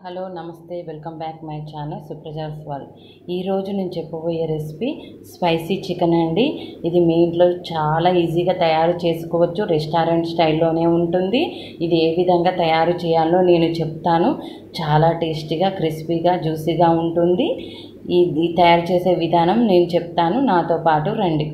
hello నమస్తే welcome back my channel Supraja's world ఈరోజు నేను చెప్పబోయే రెసిపీ స్పైసీ చికెన్ అండి ఇది మీ ఇంట్లో చాలా ఈజీగా తయారు చేసుకోవచ్చు రెస్టారెంట్ స్టైల్లోనే ఉంటుంది ఇది ఏ విధంగా తయారు చేయాలో నేను చెప్తాను చాలా టేస్టీగా క్రిస్పీగా జ్యూసీగా ఉంటుంది ఇది తయారు చేసే విధానం నేను చెప్తాను నాతో పాటు రండి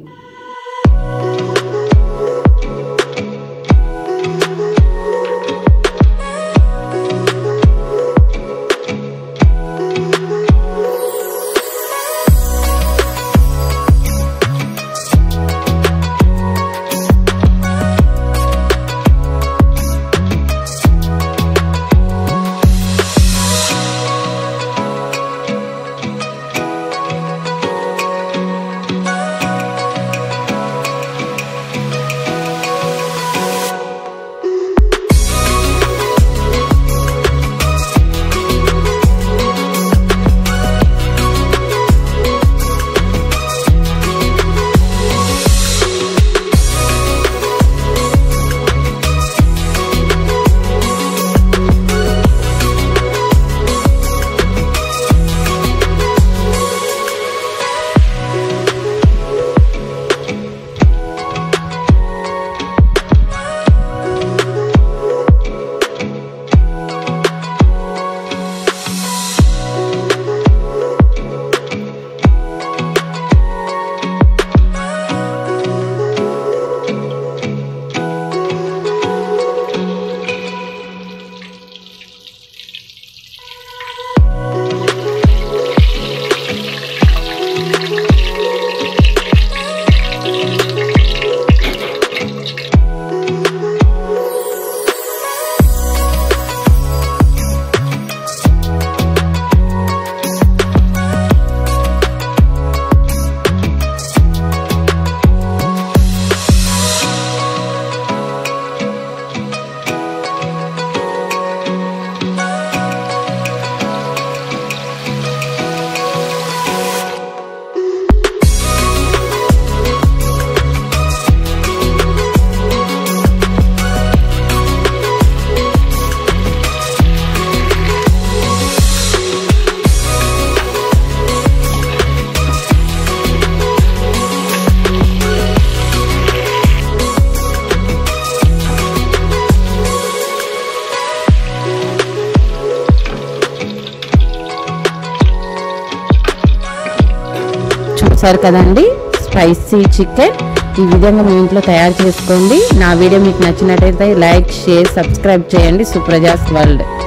చూసారు కదండి స్పైసీ చికెన్ ఈ విధంగా మీ ఇంట్లో తయారు చేసుకోండి నా వీడియో మీకు నచ్చినట్టయితే లైక్ షేర్ సబ్స్క్రైబ్ చేయండి సుప్రజాస్ వరల్డ్